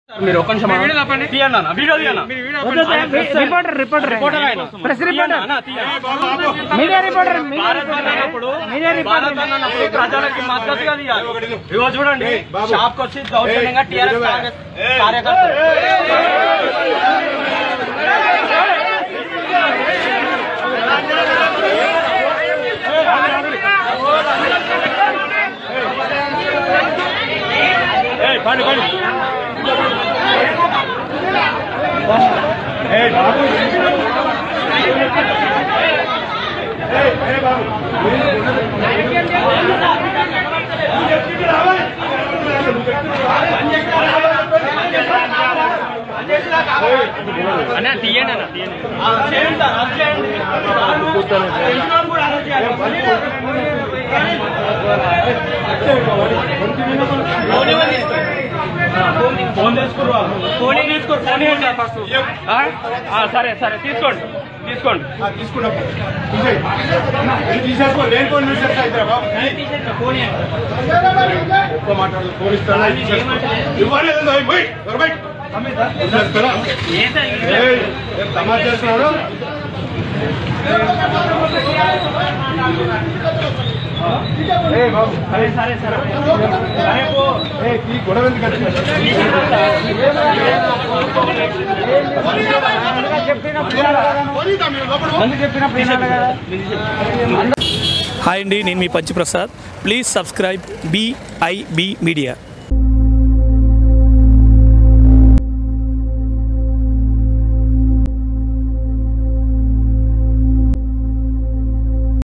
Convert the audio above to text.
మీరు ఒక్క నిమిషం వీడియో ఆపండి. తీయండి అన్న వీడియో తీయన్న మీరు వీడియో ఆపండి. రిపోర్టర్ రిపోర్టర్ రిపోర్టర్ ఆయన ప్రెస్ తీయండి రిపోర్టర్ అన్న, తీయండి. Media reporter media Bharat bandh అన్నప్పుడు మీడియా రిపోర్టర్ భారత్ బంద్ అన్నప్పుడు ప్రజలకి మద్దతుగా తీయాలి ఇగో చూడండి షాప్ కి వచ్చి దౌర్జన్యంగా టీఆర్ఎస్ కాంగ్రెస్ కార్యకర్తలు అన్న తీయండి అన్న తీయండి ఆ, చేయండి సార్, అది చేయండి. తెలిసినోడు కూడా అరెస్ట్ చేయాలి. ఫోన్ ఇవ్వండి. ఫోన్ తీసుకుర్రు ఫోన్ తీసుకోరు ఫోన్ ఇవ్వండి ఫస్ట్ ఆ? ఆ, సరే సరే తీసుకోండి తీసుకోండి తీసేసుకో లేని కొన్ని న్యూస్ చెప్తా ఇద్దరు బాబు ఫోన్ ఇవ్వండి. ఎక్కువ మాట్లాడదు ఫోన్ ఇస్తారా ఇవ్వలేదు బయట ఎవరు బయట చేస్తారా ఏయ్, ఏం తమాషా చేస్తున్నాడు ఏయ్ బాబు సరే సరే సరే సరే పో. ఏయ్, ఈ గొడవ ఎందుకు వచ్చింది? పోనీదా మీరు లోపల హాయ్ అండి నేను మీ Panchi Prasad please subscribe BIB media